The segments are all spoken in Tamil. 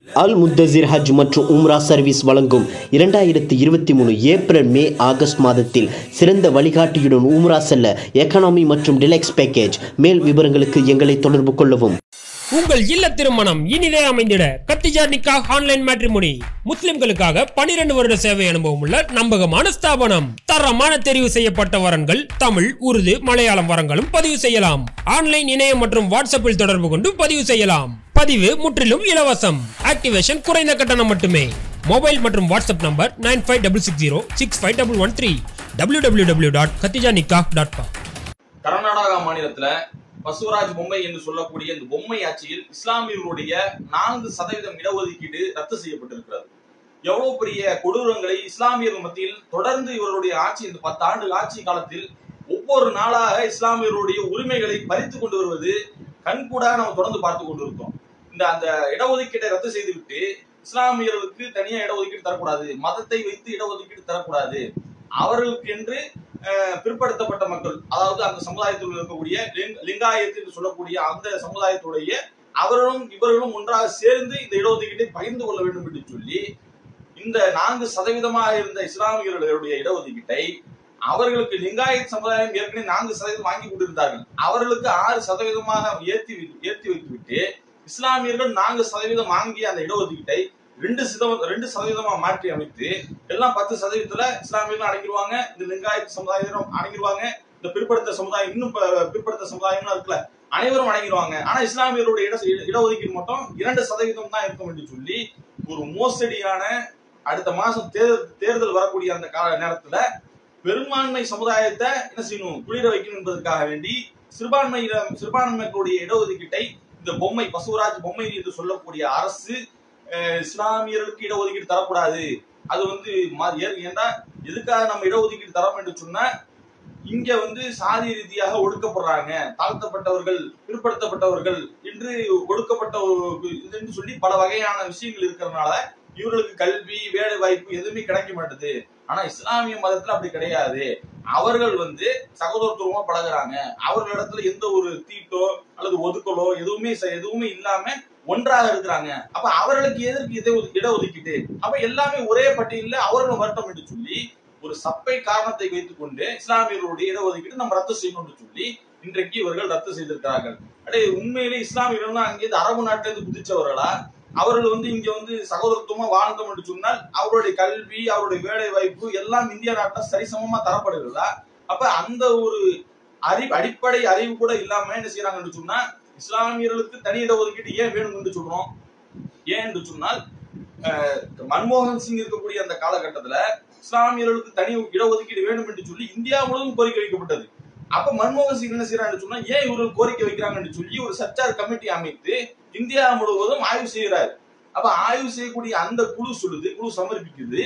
அல் முத்தசிர் ஹஜ் மற்றும் உம்ரா சர்வீஸ் வழங்கும் இரண்டாயிரத்தி இருபத்தி மூணு ஏப்ரல் மே ஆகஸ்ட் மாதத்தில் சிறந்த வழிகாட்டியுடன் உம்ரா செல்ல எக்கனாமி மற்றும் டிலெக்ஸ் பேக்கேஜ் மேல் விவரங்களுக்கு எங்களை தொடர்பு கொள்ளவும் உங்கள் இல்ல திருமணம் இனிதே அமைந்திட கத்திஜா நிக்கா ஆன்லைன் மேட்ரிமோனி முஸ்லிம்களுக்காக 12 வருட சேவை அனுபவம் உள்ள நம்பகமான ஸ்தாபனம் தரமான தெரிவு செய்யப்பட்ட வரன்கள் தமிழ் உருது மலையாளம் வரங்களும் பதிவு செய்யலாம் ஆன்லைன் இணையம் மற்றும் வாட்ஸ்அப்பில் தொடர்பு கொண்டு பதிவு செய்யலாம் பதிவு முற்றிலும் இலவசம் ஆக்டிவேஷன் குறைந்த கட்டணம் மட்டுமே மொபைல் மற்றும் WhatsApp number nine five double six zero six five double one three W W W dot கத்திஜா நிக்கா டாட் காம் கர்நாடகா மாநிலத்துல பசுவராஜ் பொம்மை என்று சொல்லக்கூடிய இந்த பொம்மை ஆட்சியில் இஸ்லாமியர்களுடைய நான்கு சதவீதம் இடஒதுக்கீடு ரத்து செய்யப்பட்டிருக்கிறது எவ்வளவு பெரிய கொடூரங்களை இஸ்லாமியர்கள் மத்தியில் தொடர்ந்து இவருடைய ஆட்சி இந்த பத்து ஆண்டு ஆட்சி காலத்தில் ஒவ்வொரு நாளாக இஸ்லாமியர்களுடைய உரிமைகளை பறித்து கொண்டு வருவது கண்கூடாக நம்ம தொடர்ந்து பார்த்து கொண்டிருக்கோம் இந்த அந்த இடஒதுக்கீட்டை ரத்து செய்துவிட்டு இஸ்லாமியர்களுக்கு தனியா இடஒதுக்கீடு தரக்கூடாது மதத்தை வைத்து இடஒதுக்கீடு தரக்கூடாது அவர்களுக்கு என்று அஹ், பிற்படுத்தப்பட்ட மக்கள் அதாவது அந்த சமுதாயத்தில் இருக்கக்கூடிய லிங்- லிங்காயத்து என்று சொல்லக்கூடிய அந்த சமுதாயத்துடைய அவர்களும் இவர்களும் ஒன்றாக சேர்ந்து இந்த இடஒதுக்கீட்டை பகிர்ந்து கொள்ள வேண்டும் என்று சொல்லி இந்த நான்கு சதவீதமாக இருந்த இஸ்லாமியர்களுடைய இடஒதுக்கீட்டை அவர்களுக்கு லிங்காயத் சமுதாயம் ஏற்கனவே நான்கு சதவீதம் வாங்கி கொண்டிருந்தார்கள் அவர்களுக்கு ஆறு சதவீதமாக ஏற்றி வை- ஏற்றி வைத்துவிட்டு இஸ்லாமியர்கள் நான்கு சதவீதம் வாங்கிய அந்த இடஒதுக்கீட்டை ரெண்டு சதவீதம் ரெண்டு சதவீதமா மாற்றி அமைத்து எல்லாம் பத்து சதவீதத்துல இஸ்லாமியர்கள் அடங்கிடுவாங்க இந்த லிங்காயத் சமுதாயம் அடங்கிடுவாங்க இந்த பிற்படுத்த சமுதாயம் இன்னும் ப- பிற்படுத்த சமுதாயம்லாம் இருக்குல்ல அனைவரும் அடங்கிடுவாங்க ஆனா இஸ்லாமியர்களுடைய இட இடஒதுக்கீடு மட்டும் இரண்டு சதவீதம் தான் இருக்கும் என்று சொல்லி ஒரு மோசடியான அடுத்த மாசம் தேர்தல் தேர்தல் வரக்கூடிய அந்த கால நேரத்துல பெரும்பான்மை சமுதாயத்தை என்ன செய்யணும் குளிர வைக்கணும் என்பதற்காக வேண்டி சிறுபான்மை சிறுபான்மை மக்களுடைய இடஒதுக்கீட்டை இந்த பொம்மை பசுவராஜ் பொம்மை என்று சொல்லக்கூடிய அரசு அஹ், இஸ்லாமியர்களுக்கு இடஒதுக்கீடு தரக்கூடாது அது வந்து மா- ஏ- ஏன்டா எதுக்காக நம்ம இடஒதுக்கீடு தரோம் என்று சொன்னா இங்க வந்து சாதி ரீதியாக ஒடுக்கப்படுறாங்க தாழ்த்தப்பட்டவர்கள் பிற்படுத்தப்பட்டவர்கள் என்று ஒடுக்கப்பட்ட ஒரு இதுன்னு சொல்லி பல வகையான விஷயங்கள் இருக்கிறதுனால இவர்களுக்கு கல்வி வேலை வாய்ப்பு எதுவுமே கிடைக்க மாட்டுது ஆனா இஸ்லாமிய மதத்துல அப்படி கிடையாது அவர்கள் வந்து சகோதரத்துவமா பழகுறாங்க அவர்களிடத்துல எந்த ஒரு தீட்டோ அல்லது ஒதுக்கலோ எதுவுமே செ- எதுவுமே இல்லாம ஒன்றாக இருக்கிறாங்க அப்ப அவர்களுக்கு எதற்கு இதை ஒது- இடஒதுக்கீட்டு அப்ப எல்லாமே ஒரே பட்டியலில் அவர்களும் வரட்டும் என்று சொல்லி ஒரு சப்பை காரணத்தை வைத்துக் கொண்டு இஸ்லாமியர்களுடைய இடஒதுக்கீடு நம்ம ரத்து செய்யணும்னு சொல்லி இன்றைக்கு இவர்கள் ரத்து செய்திருக்கிறார்கள் அடே உண்மையிலே இஸ்லாமியர்கள் அங்கிருந்து அரபு நாட்டிலிருந்து குதிச்சவர்களா அவர்கள் வந்து இங்க வந்து சகோதரத்துவமா வாழ்ந்தோம் என்று சொன்னால் அவருடைய கல்வி அவருடைய வேலை வாய்ப்பு எல்லாம் இந்தியா நாட்டில் சரிசமமா தரப்படுகிறதா அப்ப அந்த ஒரு அறிவு அடிப்படை அறிவு கூட இல்லாம என்ன செய்யறாங்கன்னு சொன்னா இஸ்லாமியர்களுக்கு தனி இடஒதுக்கீடு ஏன் வேணும் என்று சொல்றோம் ஏன் என்று சொன்னால் அஹ், மன்மோகன் சிங் இருக்கக்கூடிய அந்த காலகட்டத்துல இஸ்லாமியர்களுக்கு தனி இடஒதுக்கீடு வேண்டும் என்று சொல்லி இந்தியா முழுவதும் கோரிக்கை வைக்கப்பட்டது அப்ப மன்மோகன் சிங் என்ன செய்யறாங்கன்னு சொன்னா ஏன் இவர்கள் கோரிக்கை வைக்கிறாங்கன்னு சொல்லி ஒரு சர்ச்சார் கமிட்டி அமைத்து இந்தியா முழுவதும் ஆய்வு செய்கிறார் அப்ப ஆய்வு செய்யக்கூடிய அந்த குழு சொல்லுது குழு சமர்ப்பிக்குது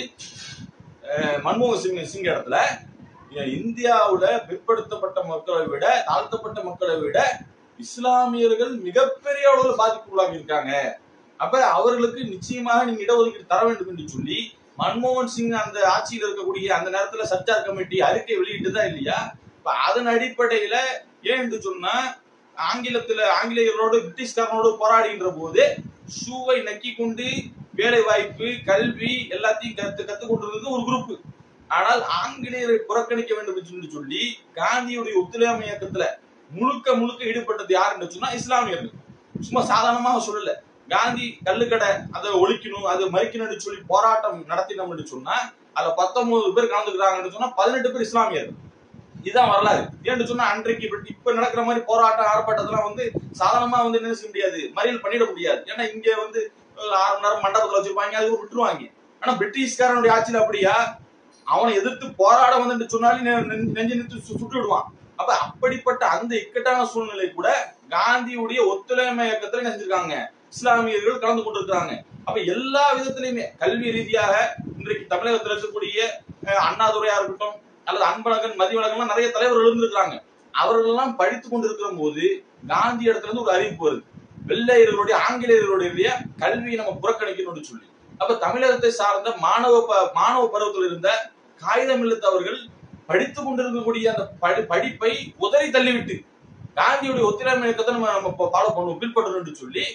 அஹ், மன்மோகன் சிங் சிங் இடத்துல அஹ், இந்தியாவுல பிற்படுத்தப்பட்ட மக்களை விட தாழ்த்தப்பட்ட மக்களை விட இஸ்லாமியர்கள் மிகப்பெரிய அளவில் பாதிப்புள்ளாகி இருக்காங்க அப்ப அவர்களுக்கு நிச்சயமாக நீங்க இடஒதுக்கீடு தர வேண்டும் என்று சொல்லி மன்மோகன் சிங் அந்த ஆட்சியில் இருக்கக்கூடிய அந்த நேரத்துல சர்ச்சார் கமிட்டி அறிக்கை வெளியிட்டுதா இல்லையா இப்ப அதன் அடிப்படையில ஏன் என்று சொன்னா ஆங்கிலத்துல ஆங்கிலேயர்களோடு பிரிட்டிஷ்காரனோடு போராடுகின்ற போது ஷூவை நக்கி கொண்டு வேலை வாய்ப்பு கல்வி எல்லாத்தையும் கத்து கத்துக் கொண்டிருந்தது ஒரு குரூப் ஆனால் ஆங்கிலேயரை புறக்கணிக்க வேண்டும் என்று சொல்லி காந்தியுடைய ஒத்துழையாமை இயக்கத்துல முழுக்க முழுக்க ஈடுபட்டது யார் என்று சொன்னா இஸ்லாமியர்கள் சும்மா சாதாரணமாக சொல்லல காந்தி கல்லுக்கடை அதை ஒழிக்கணும் அதை மறிக்கணும்னு சொல்லி போராட்டம் நடத்தினோம் என்று சொன்னா அதுல பத்தொன்பது பேர் கலந்துக்கிறாங்கன்னு சொன்னா பதினெட்டு பேர் இஸ்லாமியர்கள் இதுதான் வரலாறு ஏன்னு சொன்னா அன்றைக்கு இப்ப- இப்ப நடக்கிற மாதிரி போராட்டம் ஆர்ப்பாட்டத்தெல்லாம் வந்து சாதாரணமா வந்து என்ன செய்ய முடியாது மறியல் பண்ணிட முடியாது ஏன்னா இங்க வந்து ஒரு ஆறு மணி நேரம் மண்டபத்துல வச்சிருப்பாங்க அது விட்டுருவாங்க ஆனா பிரிட்டிஷ்காரனுடைய ஆட்சியில அப்படியா அவனை எதிர்த்து போராட வந்து சொன்னாலும் நெ- நெ- நெஞ்சு நிறுத்தி சு- சுட்டு விடுவான் அப்ப அப்படிப்பட்ட அந்த இக்கட்டான சூழ்நிலை கூட காந்தியுடைய ஒத்துழைமை இயக்கத்துல என்ன செஞ்சிருக்காங்க இஸ்லாமியர்கள் கலந்து கொண்டிருக்கிறாங்க அப்ப எல்லா விதத்திலையுமே கல்வி ரீதியாக இன்றைக்கு தமிழகத்தில் இருக்கக்கூடிய அஹ், அண்ணாதுரையா இருக்கட்டும் அல்லது அன்பழகன் மதிவழகன் நிறைய தலைவர்கள் இருந்திருக்கிறாங்க அவர்கள் எல்லாம் படித்து கொண்டிருக்கிற போது காந்தி இடத்துல இருந்து ஒரு அறிவிப்பு வருது வெள்ளையர்களுடைய ஆங்கிலேயர்களுடைய கல்வியை நம்ம புறக்கணிக்கணும்னு சொல்லி அப்ப தமிழகத்தை சார்ந்த மாணவ ப- மாணவ பருவத்தில் இருந்த காகிதம் இல்லத்தவர்கள் படித்துக் கொண்டிருக்கக்கூடிய அந்த படி- படிப்பை உதறி தள்ளிவிட்டு காந்தியுடைய ஒத்துழைமை இயக்கத்தை நம்ம நம்ம ஃபாலோ பண்ணுவோம் பின்பற்றணும்னு சொல்லி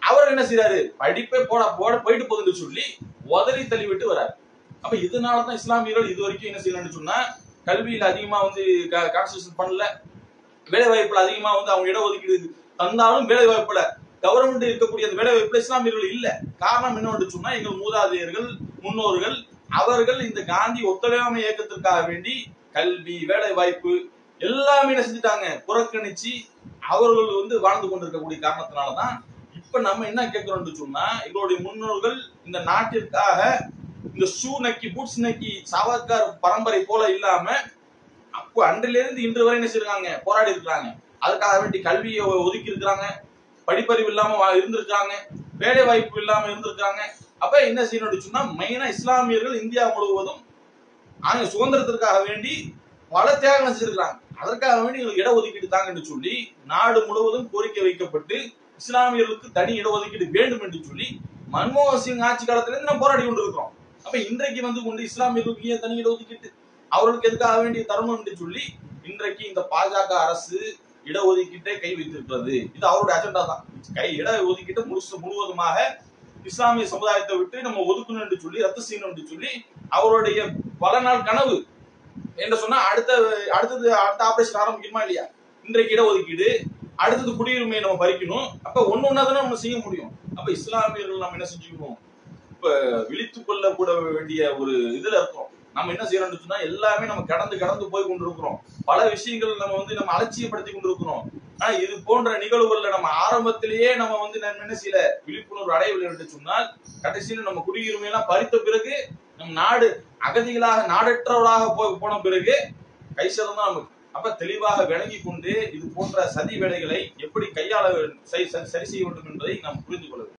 அவர் என்ன செய்யறாரு படிப்பே போட போட போயிட்டு போகுதுன்னு சொல்லி உதறி தள்ளிவிட்டு வராரு அப்ப இதனாலதான் இஸ்லாமியர்கள் இது வரைக்கும் என்ன செய்யணும்னு சொன்னா கல்வியில அதிகமா வந்து கான்சன்ட்ரேஷன் பண்ணல வேலை வாய்ப்புல அதிகமா வந்து அவங்க இடஒதுக்கீடு தந்தாலும் வேலை வாய்ப்புல கவர்மெண்ட் இருக்கக்கூடிய அந்த வேலை வாய்ப்புல இஸ்லாமியர்கள் இல்ல காரணம் என்னன்னு சொன்னா எங்கள் மூதாதையர்கள் முன்னோர்கள் அவர்கள் இந்த காந்தி ஒத்துழையாமை இயக்கத்திற்காக வேண்டி கல்வி வேலை வாய்ப்பு எல்லாமே என்ன செஞ்சுட்டாங்க புறக்கணிச்சு அவர்கள் வந்து வாழ்ந்து கொண்டிருக்கக்கூடிய காரணத்தினாலதான் இப்ப நம்ம என்ன கேட்கிறோம்னு சொன்னா எங்களுடைய முன்னோர்கள் இந்த நாட்டிற்காக இந்த ஷூ நக்கி பூட்ஸ் நக்கி சாவர்கர் பரம்பரை போல இல்லாம அப்போ அன்றிலிருந்து இன்று வரை என்ன செய்றாங்க போராடி இருக்கிறாங்க அதுக்காக வேண்டி கல்வியை ஒதுக்கி இருக்கிறாங்க படிப்பறிவு இல்லாம வா- இருந்திருக்காங்க வேலை வாய்ப்பு இல்லாம இருந்திருக்காங்க அப்ப என்ன செய்யணும்னு சொன்னா மெயினா இஸ்லாமியர்கள் இந்தியா முழுவதும் ஆங்க சுதந்திரத்திற்காக வேண்டி பல தியாகம் செஞ்சிருக்காங்க அதற்காக வேண்டி எங்களுக்கு இடஒதுக்கீடு தாங்கன்னு சொல்லி நாடு முழுவதும் கோரிக்கை வைக்கப்பட்டு இஸ்லாமியர்களுக்கு தனி இடஒதுக்கீடு வேண்டும் என்று சொல்லி மன்மோகன் சிங் ஆட்சி காலத்துல இருந்து நம்ம போராடி கொண்டிருக்கிறோம் அப்ப இன்றைக்கு வந்து கொண்டு இஸ்லாமியர்களுக்கு ஏன் தனி இடஒதுக்கீடு அவர்களுக்கு எதுக்காக வேண்டிய தரணும் என்று சொல்லி இன்றைக்கு இந்த பாஜக அரசு இடஒதுக்கீட்டை கை வைத்திருக்கிறது இது அவருடைய அஜெண்டா தான் கை இட ஒதுக்கீட்டை முழுசு முழுவதுமாக இஸ்லாமிய சமுதாயத்தை விட்டு நம்ம ஒதுக்கணும் என்று சொல்லி ரத்து செய்யணும் என்று சொல்லி அவருடைய பல நாள் கனவு என்ன சொன்னா அடுத்த அடுத்தது அடுத்த ஆபரேஷன் ஆரம்பிக்கணுமா இல்லையா இன்றைக்கு இடஒதுக்கீடு அடுத்தது குடியுரிமையை நம்ம பறிக்கணும் அப்ப ஒண்ணு ஒண்ணா தானே நம்ம செய்ய முடியும் அப்ப இஸ்லாமியர்கள் நம்ம என்ன செஞ்சுக்கணும் இப்ப விழித்துக் கொள்ள கூட வேண்டிய ஒரு இதுல இருக்கோம் நம்ம என்ன செய்யறோம்னு சொன்னா எல்லாமே நம்ம கடந்து கடந்து போய் கொண்டிருக்கிறோம் பல விஷயங்கள் நம்ம வந்து நம்ம அலட்சியப்படுத்தி கொண்டிருக்கிறோம் ஆனா இது போன்ற நிகழ்வுகள்ல நம்ம ஆரம்பத்திலேயே நம்ம வந்து நம்ம என்ன செய்யல விழிப்புணர்வு அடையவில்லை என்று சொன்னால் கடைசியில நம்ம குடியுரிமை எல்லாம் பறித்த பிறகு நம் நாடு அகதிகளாக நாடற்றவர்களாக போய் போன பிறகு கை தான் நமக்கு அப்ப தெளிவாக விளங்கி கொண்டு இது போன்ற சதி வேலைகளை எப்படி கையாள சரி சரி செய்ய வேண்டும் என்பதை நாம் புரிந்து கொள்ள வேண்டும்